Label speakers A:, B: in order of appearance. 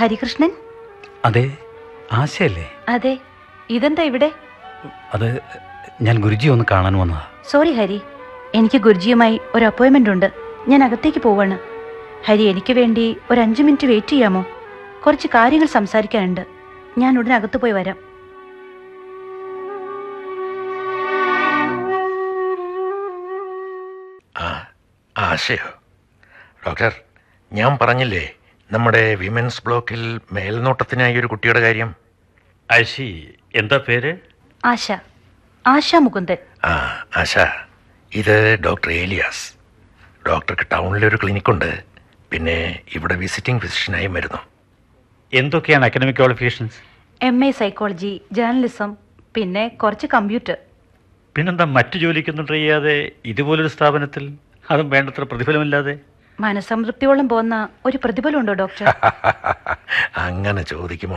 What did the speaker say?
A: ഹരികൃഷ്ണൻ
B: അതെ ആശയല്ലേ
A: അതെ ഇതെന്താ ഇവിടെ
B: അത് ഞാൻ ഗുരുജി ഒന്ന് കാണാൻ വന്നതാ
A: സോറി ഹരി എനിക്ക് ഗുരുജിയുമായി ഒരു അപ്പോയിന്റ്മെന്റ് ഉണ്ട് ഞാൻ അകത്തേക്ക് പോവാണ് ഹരി എനിക്ക് വേണ്ടി ഒരു അഞ്ച് മിനിറ്റ് വെയിറ്റ് ചെയ്യാമോ കുറച്ച് കാര്യങ്ങൾ സംസാരിക്കാനുണ്ട് ഞാൻ ഉടനെ അകത്ത് പോയി വരാം
C: ആ ആശയോ ഡോക്ടർ ഞാൻ പറഞ്ഞില്ലേ നമ്മുടെ വിമൻസ് ബ്ലോക്കിൽ മേൽനോട്ടത്തിനായി ഒരു കുട്ടിയുടെ കാര്യം
D: ഐശി എന്താ പേര്
A: ആശ ആശ മുകുന്ദൻ
C: ആ ആശ ഇത് ഡോക്ടർ ഏലിയാസ് ഡോക്ടർക്ക് ടൗണിലൊരു ക്ലിനിക്കുണ്ട് പിന്നെ ഇവിടെ വിസിറ്റിംഗ് ഫിസിഷ്യനായും വരുന്നു
D: എന്തൊക്കെയാണ് academic qualifications
A: M A psychology journalism പിന്നെ കുറച്ച് കമ്പ്യൂട്ടർ
D: പിന്നെന്താ മറ്റു ജോലിക്കൊന്നും ട്രൈ ചെയ്യാതെ ഇതുപോലൊരു സ്ഥാപനത്തിൽ അതും വേണ്ടത്ര പ്രതിഫലമില്ലാതെ
A: മനസംതൃപ്തിയോളം പോകുന്ന ഒരു പ്രതിഫലമുണ്ടോ ഡോക്ടർ
C: അങ്ങനെ ചോദിക്കുമോ